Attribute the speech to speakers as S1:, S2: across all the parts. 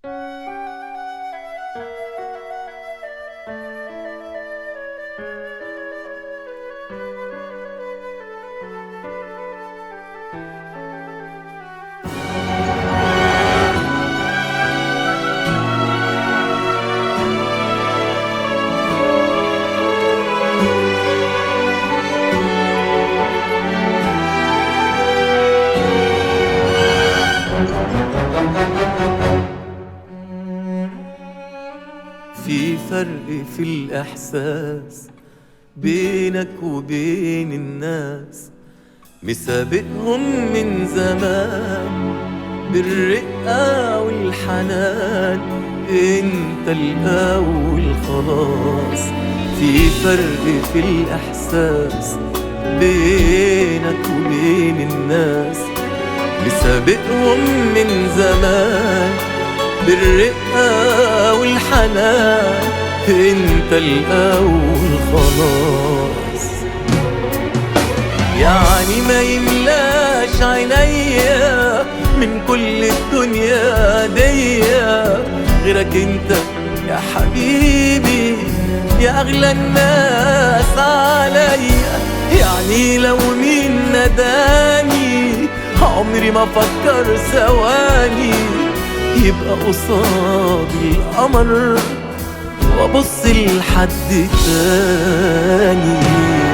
S1: في فرق في الإحساس بينك وبين الناس مسابقهم من زمان بالرقة والحنان انت الأول خلاص في فرق في الإحساس بينك وبين الناس مسابقهم من زمان بالرقة والحنان انت الأول خلاص يعني ما يملاش عينيا من كل الدنيا دي غيرك انت يا حبيبي يا اغلى الناس عليا يعني لو مين نداني عمري ما فكر ثواني يبقى قصاد القمر وابص لحد تاني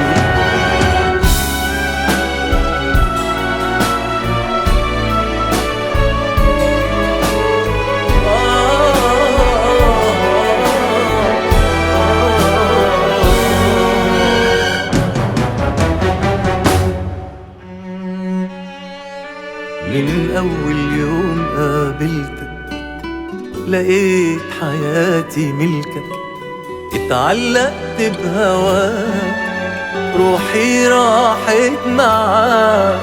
S1: من أول يوم قابلتك لقيت حياتي ملكك اتعلقت بهواك روحي راحت معاك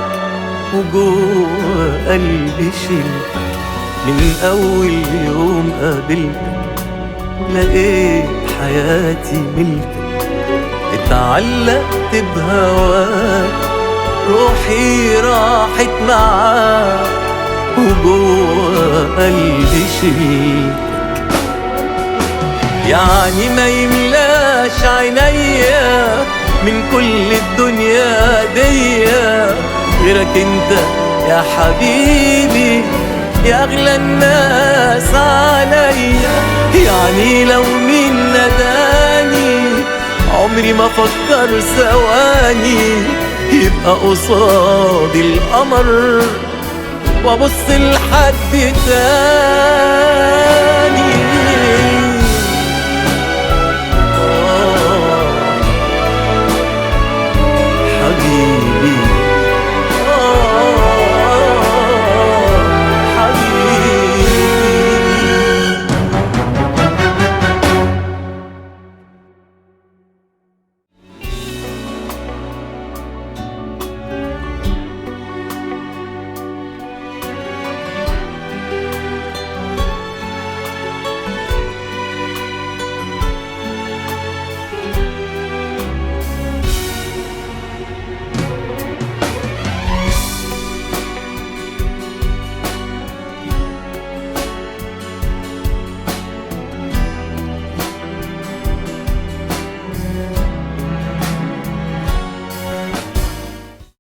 S1: وجوه قلبي شلتك من أول يوم قابلتك لقيت حياتي ملكك اتعلقت بهواك روحي راحت معاك وجوه قلبي شلتك يعني ما يملاش عينيا من كل الدنيا دي غيرك انت يا حبيبي يا اغلى الناس عليا يعني لو مين نداني عمري ما فكر ثواني يبقى قصاد القمر وابص لحد تاني